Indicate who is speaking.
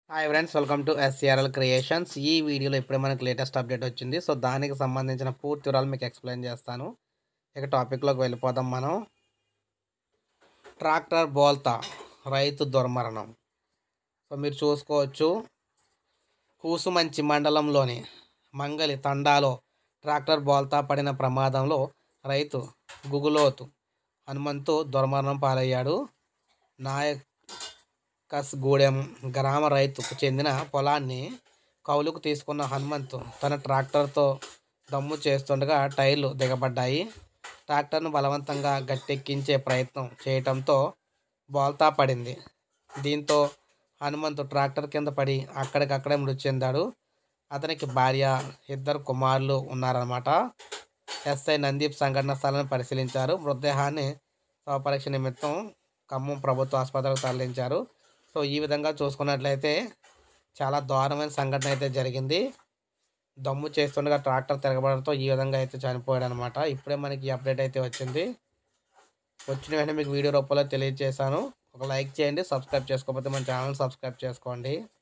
Speaker 1: hi friends welcome to SCRL creations ఈ వీడియోలో ఇప్పుడే మనకి లేటెస్ట్ అప్డేట్ వచ్చింది సో దానికి సంబంధించిన పూర్తి వివరాలు మీకు ఎక్స్ప్లెయిన్ చేస్తాను ఇక టాపిక్లోకి వెళ్ళిపోదాం మనం ట్రాక్టర్ బోల్తా రైతు దుర్మరణం సో మీరు చూసుకోవచ్చు కూసుమంచి మండలంలోని మంగలి తండాలో ట్రాక్టర్ బోల్తా పడిన ప్రమాదంలో రైతు గుగులోతు హనుమంతు దుర్మరణం పాలయ్యాడు నాయక్ కస్గూడెం గ్రామ రైతుకు చెందిన పొలాన్ని కౌలుకు తీసుకున్న హనుమంతు తన ట్రాక్టర్తో దమ్ము చేస్తుండగా టైర్లు దిగబడ్డాయి ట్రాక్టర్ను బలవంతంగా గట్టెక్కించే ప్రయత్నం చేయటంతో బోల్తా పడింది దీంతో హనుమంతు ట్రాక్టర్ కింద పడి అక్కడికక్కడే మృతి చెందాడు అతనికి భార్య ఇద్దరు కుమారులు ఉన్నారన్నమాట ఎస్ఐ నందీప్ సంఘటన స్థలాన్ని పరిశీలించారు మృతదేహాన్ని శవపరీక్ష నిమిత్తం ఖమ్మం ప్రభుత్వ ఆసుపత్రికి తరలించారు సో ఈ విధంగా చూసుకున్నట్లయితే చాలా దారుణమైన సంఘటన అయితే జరిగింది దమ్ము చేస్తుండగా ట్రాక్టర్ తిరగబడడంతో ఈ విధంగా అయితే చనిపోయాడు అనమాట ఇప్పుడే మనకి ఈ అప్డేట్ అయితే వచ్చింది వచ్చిన వెంటనే మీకు వీడియో రూపంలో తెలియజేశాను ఒక లైక్ చేయండి సబ్స్క్రైబ్ చేసుకోకపోతే మన ఛానల్ సబ్స్క్రైబ్ చేసుకోండి